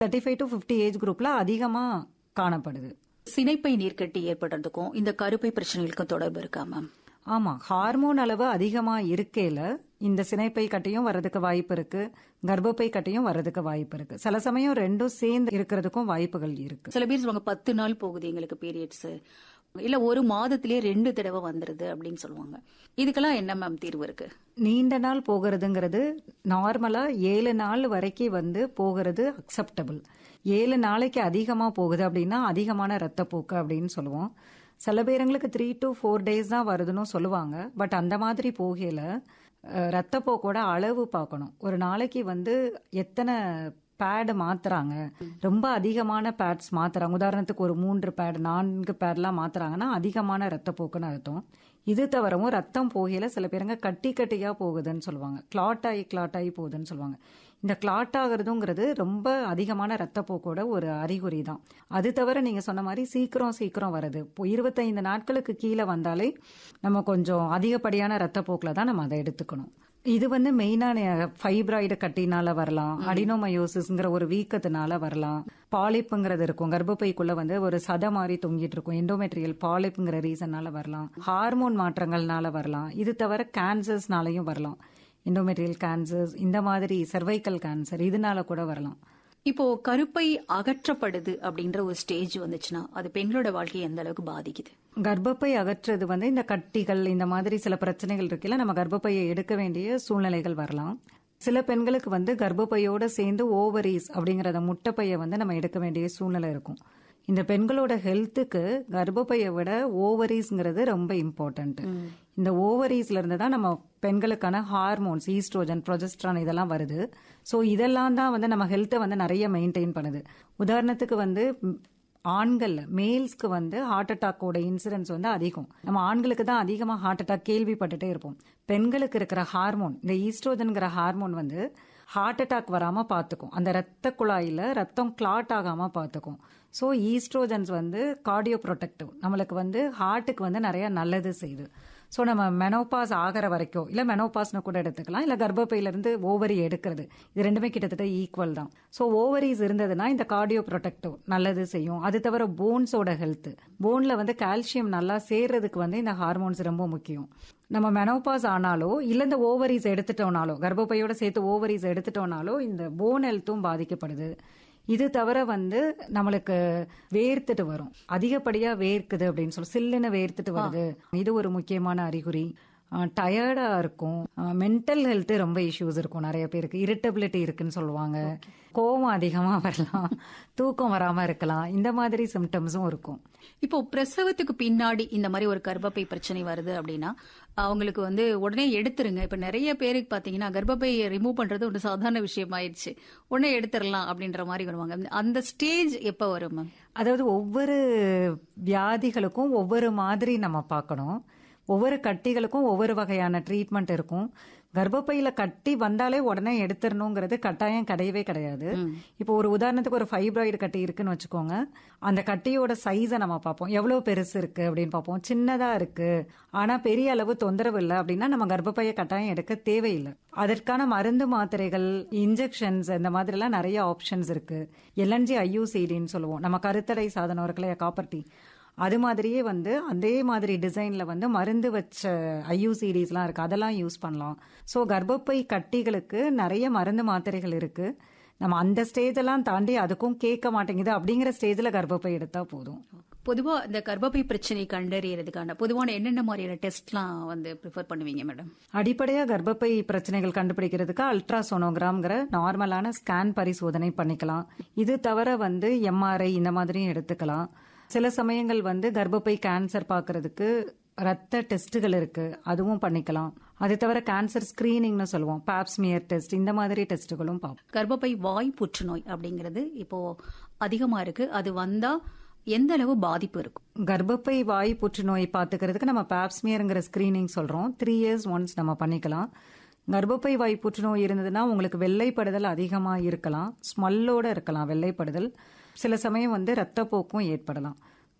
thirty five to fifty age குரூப்ல அதிகமா காணப்படுது சினைப்பை நீர்க்கட்டி ஏற்படுறதுக்கும் இந்த கருப்பை பிரச்சனைகளுக்கும் தொடர்பு இருக்கா மேம் ஆமா ஹார்மோன் அளவு அதிகமா இருக்கையில இந்த சினைப்பை கட்டியும் வர்றதுக்கு வாய்ப்பு இருக்கு கர்ப்பப்பை கட்டியும் வர்றதுக்கு வாய்ப்பு இருக்கு சில சமயம் ரெண்டும் சேர்ந்து இருக்கிறதுக்கும் வாய்ப்புகள் இருக்கு சில பேர் சொல்லுவாங்க பத்து நாள் போகுது எங்களுக்கு பீரியட்ஸ் இல்ல ஒரு மாதத்திலேயே ரெண்டு தடவை வந்துருது அப்படின்னு சொல்லுவாங்க இதுக்கெல்லாம் என்ன மேம் தீர்வு இருக்கு நீண்ட நாள் போகிறதுங்கிறது நார்மலா ஏழு நாள் வரைக்கும் வந்து போகிறது அக்செப்டபிள் ஏழு நாளைக்கு அதிகமா போகுது அப்படின்னா அதிகமான ரத்தப்போக்கு அப்படின்னு சொல்லுவோம் சில பேருங்களுக்கு த்ரீ டு ஃபோர் டேஸ் தான் வருதுன்னு சொல்லுவாங்க பட் அந்த மாதிரி போகையில அஹ், ரத்தப்போக்கோட அளவு பார்க்கணும் ஒரு நாளைக்கு வந்து எத்தனை பேடு மாத்துறாங்க ரொம்ப அதிகமான பேட்ஸ் மாத்துறாங்க உதாரணத்துக்கு ஒரு மூன்று பேட் நான்கு பேட்லாம் மாத்துறாங்கன்னா அதிகமான ரத்தப்போக்குன்னு அர்த்தம் இது தவிரவும் ரத்தம் போகையில சில பேருங்க கட்டி கட்டியா போகுதுன்னு சொல்லுவாங்க கிளாட் ஆகி கிளாட் ஆகி போகுதுன்னு சொல்லுவாங்க இந்த கிளாட் ஆகுறதுங்கிறது ரொம்ப அதிகமான ரத்தப்போக்கோட ஒரு அறிகுறி தான் அது தவிர நீங்க சொன்ன மாதிரி சீக்கிரம் சீக்கிரம் வருது இப்போ இருபத்தைந்து நாட்களுக்கு கீழே வந்தாலே நம்ம கொஞ்சம் அதிகப்படியான ரத்தப்போக்கில் தான் நம்ம அதை எடுத்துக்கணும் இது வந்து மெயினான ஃபைப்ராய்டு கட்டினால வரலாம் அடினோமயோசிஸ்ங்கிற ஒரு வீக்கத்தினால வரலாம் பாலிப்புங்கிறது இருக்கும் கர்ப்பப்பைக்குள்ள வந்து ஒரு சதை மாதிரி தொங்கிட்டு இருக்கும் எண்டோமெட்ரியல் பாலிப்புங்கிற ரீசன்னால வரலாம் ஹார்மோன் மாற்றங்கள்னால வரலாம் இது தவிர கேன்சர்ஸ்னாலையும் வரலாம் எண்டோமெட்ரியல் கேன்சர்ஸ் இந்த மாதிரி சர்வைக்கல் கேன்சர் இதனால கூட வரலாம் இப்போ கருப்பை அகற்றப்படுது அப்படின்ற ஒரு ஸ்டேஜ் வந்துச்சுன்னா அது பெண்களோட வாழ்க்கையை எந்த அளவுக்கு பாதிக்குது கர்ப்பப்பை அகற்றுறது வந்து இந்த கட்டிகள் இந்த மாதிரி சில பிரச்சனைகள் இருக்குல்ல நம்ம கர்ப்பப்பையை எடுக்க வேண்டிய சூழ்நிலைகள் வரலாம் சில பெண்களுக்கு வந்து கர்ப்பப்பையோட சேர்ந்து ஓவரீஸ் அப்படிங்கறத முட்டைப்பையை வந்து நம்ம எடுக்க வேண்டிய சூழ்நிலை இருக்கும் இந்த பெண்களோட ஹெல்த்துக்கு கர்ப்பப்பையை விட ஓவரீஸ்ங்கிறது ரொம்ப இம்பார்ட்டன்ட் இந்த ஓவரீஸ்ல இருந்து தான் நம்ம பெண்களுக்கான ஹார்மோன்ஸ் ஈஸ்ட்ரோஜன் ப்ரொஜெஸ்ட்ரான் இதெல்லாம் வருது ஸோ இதெல்லாம் தான் வந்து நம்ம ஹெல்த்தை வந்து நிறைய மெயின்டைன் பண்ணுது உதாரணத்துக்கு வந்து ம், ஆண்கள்ல மேல்ஸ்க்கு வந்து ஹார்ட் அட்டாக்கோட இன்சிடென்ஸ் வந்து அதிகம் நம்ம ஆண்களுக்கு தான் அதிகமா ஹார்ட் அட்டாக் கேள்விப்பட்டுட்டே இருப்போம் பெண்களுக்கு இருக்கிற ஹார்மோன் இந்த ஈஸ்ட்ரோஜன்ங்கிற ஹார்மோன் வந்து ஹார்ட் அட்டாக் வராம பாத்துக்கும் அந்த ரத்த குழாயில ரத்தம் கிளாட் ஆகாம பாத்துக்கும் ஸோ ஈஸ்ட்ரோஜன்ஸ் வந்து கார்டியோ ப்ரொடெக்டிவ் நம்மளுக்கு வந்து ஹார்ட்டுக்கு வந்து நிறைய நல்லது செய்யுது ஸோ நம்ம மெனோபாஸ் ஆகிற வரைக்கும் இல்லை மெனோபாஸ்னு கூட எடுத்துக்கலாம் இல்லை கர்ப்பப்பையிலிருந்து ஓவரி எடுக்கிறது இது ரெண்டுமே கிட்டத்தட்ட ஈக்குவல் தான் ஸோ ஓவரிஸ் இருந்ததுன்னா இந்த கார்டியோ ப்ரொடெக்டிவ் நல்லது செய்யும் அது தவிர போன்ஸோட ஹெல்த் போன்ல வந்து கால்சியம் நல்லா சேர்றதுக்கு வந்து இந்த ஹார்மோன்ஸ் ரொம்ப முக்கியம் நம்ம மெனோபாஸ் ஆனாலோ இல்ல இந்த ஓவரிஸ் எடுத்துட்டோம்னாலோ கர்ப்பப்பையோட சேர்த்து ஓவரிஸ் எடுத்துட்டோம்னாலோ இந்த போன் ஹெல்த்தும் பாதிக்கப்படுது இது தவிர வந்து நம்மளுக்கு வேர்த்துட்டு வரும் அதிகப்படியா வேர்க்குது அப்படின்னு சொல்லி சில்லுன்னு வேர்த்துட்டு வருது இது ஒரு முக்கியமான அறிகுறி டயர்டா இருக்கும் மென்டல் ஹெல்த் ரொம்ப இஷ்யூஸ் இருக்கும் நிறைய பேருக்கு இரிட்டபிலிட்டி இருக்குன்னு சொல்லுவாங்க கோவம் அதிகமா வரலாம் தூக்கம் வராம இருக்கலாம் இந்த மாதிரி சிம்டம்ஸும் இருக்கும் இப்போ பிரசவத்துக்கு பின்னாடி இந்த மாதிரி ஒரு கர்ப்பப்பை பிரச்சனை வருது அப்படின்னா அவங்களுக்கு வந்து உடனே எடுத்துருங்க இப்ப நிறைய பேருக்கு பாத்தீங்கன்னா கர்ப்பப்பை ரிமூவ் பண்றது ஒரு சாதாரண விஷயம் ஆயிடுச்சு உடனே எடுத்துடலாம் அப்படின்ற மாதிரி வருவாங்க அந்த ஸ்டேஜ் எப்ப வரும் மேம் அதாவது ஒவ்வொரு வியாதிகளுக்கும் ஒவ்வொரு மாதிரி நம்ம பார்க்கணும் ஒவ்வொரு கட்டிகளுக்கும் ஒவ்வொரு வகையான ட்ரீட்மெண்ட் இருக்கும் கர்ப்பப்பையில கட்டி வந்தாலே உடனே எடுத்துடணுங்கிறது கட்டாயம் கிடையவே கிடையாது இப்போ ஒரு உதாரணத்துக்கு ஒரு ஃபைப்ராய்டு கட்டி இருக்குன்னு வச்சுக்கோங்க அந்த கட்டியோட சைஸை நம்ம பார்ப்போம் எவ்வளவு பெருசு இருக்கு அப்படின்னு பார்ப்போம் சின்னதா இருக்கு ஆனா பெரிய அளவு தொந்தரவு இல்லை அப்படின்னா நம்ம கர்ப்பப்பையை கட்டாயம் எடுக்க தேவையில்லை அதற்கான மருந்து மாத்திரைகள் இன்ஜெக்ஷன்ஸ் இந்த மாதிரி எல்லாம் நிறைய ஆப்ஷன்ஸ் இருக்கு எல்என்ஜி ஐயூசிடின்னு சொல்லுவோம் நம்ம கருத்தடை சாதனம் இருக்குல்லையா காப்பர்டி அது மாதிரியே வந்து அதே மாதிரி டிசைன்ல வந்து மருந்து வச்ச ஐயூசிடிஸ்லாம் இருக்கு அதெல்லாம் யூஸ் பண்ணலாம் ஸோ கர்ப்பப்பை கட்டிகளுக்கு நிறைய மருந்து மாத்திரைகள் இருக்கு நம்ம அந்த ஸ்டேஜ் எல்லாம் தாண்டி அதுக்கும் கேட்க மாட்டேங்குது அப்படிங்கிற ஸ்டேஜ்ல கர்ப்பப்பை எடுத்தா போதும் பொதுவா இந்த கர்ப்பப்பை பிரச்சனை கண்டறியறதுக்கான பொதுவான என்னென்ன மாதிரியான டெஸ்ட்லாம் வந்து ப்ரிஃபர் பண்ணுவீங்க மேடம் அடிப்படையா கர்ப்பப்பை பிரச்சனைகள் கண்டுபிடிக்கிறதுக்கு அல்ட்ராசோனோகிராம்ங்கிற நார்மலான ஸ்கேன் பரிசோதனை பண்ணிக்கலாம் இது தவிர வந்து எம்ஆர்ஐ இந்த மாதிரியும் எடுத்துக்கலாம் சில சமயங்கள் வந்து கர்ப்பப்பை கேன்சர் பார்க்கறதுக்கு ரத்த டெஸ்ட்டுகள் இருக்கு அதுவும் பண்ணிக்கலாம் அது தவிர கேன்சர் ஸ்கிரீனிங்னு சொல்லுவோம் பாப்ஸ்மியர் டெஸ்ட் இந்த மாதிரி டெஸ்ட்டுகளும் பார்ப்போம் கர்ப்பப்பை வாய் புற்றுநோய் அப்படிங்கிறது இப்போ அதிகமா இருக்கு அது வந்தா எந்த அளவு பாதிப்பு இருக்கும் கர்ப்பப்பை வாய் புற்றுநோய் பார்த்துக்கிறதுக்கு நம்ம பாப்ஸ்மியருங்கிற ஸ்கிரீனிங் சொல்றோம் த்ரீ இயர்ஸ் ஒன்ஸ் நம்ம பண்ணிக்கலாம் கர்ப்பப்பை வாய் புற்றுநோய் இருந்ததுன்னா உங்களுக்கு வெள்ளைப்படுதல் அதிகமா இருக்கலாம் ஸ்மெல்லோட இருக்கலாம் வெள்ளைப்படுதல் சில சமயம் வந்து ரத்தப்போக்கும் ஏற்படலாம்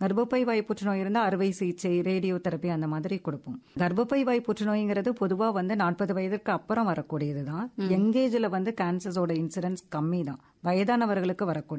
கர்ப்பப்பை வாய் புற்றுநோய் இருந்தால் அறுவை சிகிச்சை ரேடியோ தெரப்பி அந்த மாதிரி கொடுப்போம் கர்ப்பப்பை வாய் புற்றுநோய்ங்கிறது பொதுவாக வந்து நாற்பது வயதிற்கு அப்புறம் வரக்கூடியது தான் எங்கேஜில் வந்து கேன்சர்ஸோட இன்சிடென்ஸ் கம்மி தான் வயதானவர்களுக்கு வரக்கூடிய